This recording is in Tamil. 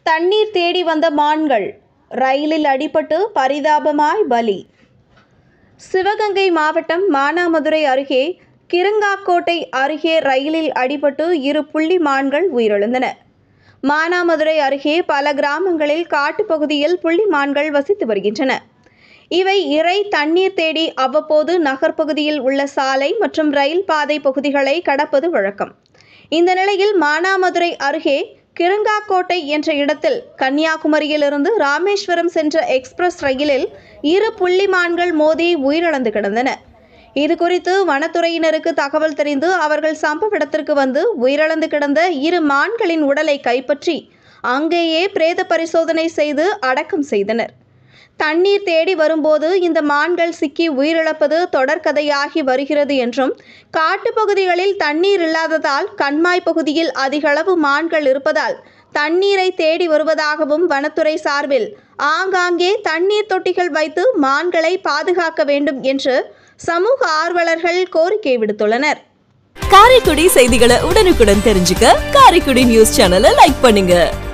தண்ணீர் தேடி வந்த மான்கள் ரயிலில் அடிபட்டு பரிதாபமாய் பலி சிவகங்கை மாவட்டம் மானாமதுரை அருகே கிருங்காக்கோட்டை அருகே ரயிலில் அடிபட்டு இரு புள்ளி மான்கள் உயிரிழந்தன மானாமதுரை அருகே பல கிராமங்களில் காட்டுப்பகுதியில் புள்ளி மான்கள் வசித்து வருகின்றன இவை இறை தண்ணீர் தேடி அவ்வப்போது நகர்ப்பகுதியில் உள்ள சாலை மற்றும் ரயில் பாதை பகுதிகளை கடப்பது வழக்கம் இந்த நிலையில் மானாமதுரை அருகே கிருங்காக்கோட்டை என்ற இடத்தில் கன்னியாகுமரியிலிருந்து ராமேஸ்வரம் சென்ற எக்ஸ்பிரஸ் ரயிலில் இரு புள்ளிமான்கள் மோதி உயிரிழந்து கிடந்தன இது குறித்து வனத்துறையினருக்கு தகவல் தெரிந்து அவர்கள் சம்பவ இடத்திற்கு வந்து உயிரிழந்து கிடந்த இரு மான்களின் உடலை கைப்பற்றி அங்கேயே பிரேத பரிசோதனை செய்து அடக்கம் செய்தனர் தண்ணீர் தேடி வரும்போது இந்த மான்கள் சிக்கி உயிரிழப்பது தொடர்கதையாகி வருகிறது என்றும் காட்டுப்பகுதிகளில் தண்ணீர் இல்லாததால் கண்மாய் பகுதியில் அதிகளவு மான்கள் இருப்பதால் தண்ணீரை தேடி வருவதாகவும் வனத்துறை சார்பில் ஆங்காங்கே தண்ணீர் தொட்டிகள் வைத்து மான்களை பாதுகாக்க வேண்டும் என்று சமூக ஆர்வலர்கள் கோரிக்கை விடுத்துள்ளனர் காரைக்குடி செய்திகளை உடனுக்குடன் தெரிஞ்சுக்க காரைக்குடி நியூஸ் சேனலை லைக் பண்ணுங்க